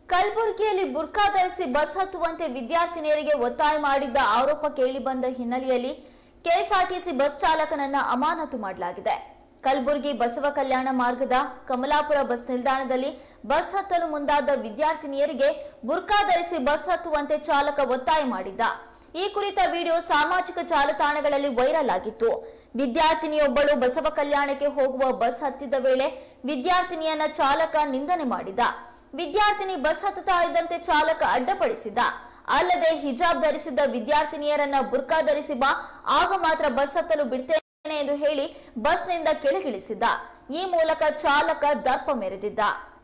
ಕಲಬುರಗಿಯಲ್ಲಿ ಬುರ್ಕಾ ಧರಿಸಿ ಬಸ್ ಹತ್ತುವಂತೆ ವಿದ್ಯಾರ್ಥಿನಿಯರಿಗೆ ಒತ್ತಾಯ ಮಾಡಿದ್ದ ಆರೋಪ ಕೇಳಿಬಂದ ಹಿನ್ನೆಲೆಯಲ್ಲಿ ಕೆಎಸ್ಆರ್ಟಿಸಿ ಬಸ್ ಚಾಲಕನನ್ನ ಅಮಾನತು ಮಾಡಲಾಗಿದೆ ಕಲಬುರಗಿ ಬಸವ ಕಲ್ಯಾಣ ಮಾರ್ಗದ ಕಮಲಾಪುರ ಬಸ್ ನಿಲ್ದಾಣದಲ್ಲಿ ಬಸ್ ಹತ್ತಲು ಮುಂದಾದ ವಿದ್ಯಾರ್ಥಿನಿಯರಿಗೆ ಬುರ್ಕಾ ಧರಿಸಿ ಬಸ್ ಹತ್ತುವಂತೆ ಚಾಲಕ ಒತ್ತಾಯ ಮಾಡಿದ್ದ ಈ ಕುರಿತ ವಿಡಿಯೋ ಸಾಮಾಜಿಕ ಜಾಲತಾಣಗಳಲ್ಲಿ ವೈರಲ್ ಆಗಿತ್ತು ವಿದ್ಯಾರ್ಥಿನಿಯೊಬ್ಬಳು ಬಸವ ಕಲ್ಯಾಣಕ್ಕೆ ಹೋಗುವ ಬಸ್ ಹತ್ತಿದ ವೇಳೆ ವಿದ್ಯಾರ್ಥಿನಿಯನ್ನ ಚಾಲಕ ನಿಂದನೆ ಮಾಡಿದ ವಿದ್ಯಾರ್ಥಿನಿ ಬಸ್ ಹತ್ತುತ್ತಾ ಇದ್ದಂತೆ ಚಾಲಕ ಅಡ್ಡಪಡಿಸಿದ ಅಲ್ಲದೆ ಹಿಜಾಬ್ ಧರಿಸಿದ್ದ ವಿದ್ಯಾರ್ಥಿನಿಯರನ್ನ ಬುರ್ಕಾ ಧರಿಸಿ ಬಾ ಆಗ ಮಾತ್ರ ಬಸ್ ಹತ್ತಲು ಬಿಡ್ತೇನೆ ಎಂದು ಹೇಳಿ ಬಸ್ನಿಂದ ಕೆಳಗಿಳಿಸಿದ್ದ ಈ ಮೂಲಕ ಚಾಲಕ ದರ್ಪ ಮೆರೆದಿದ್ದ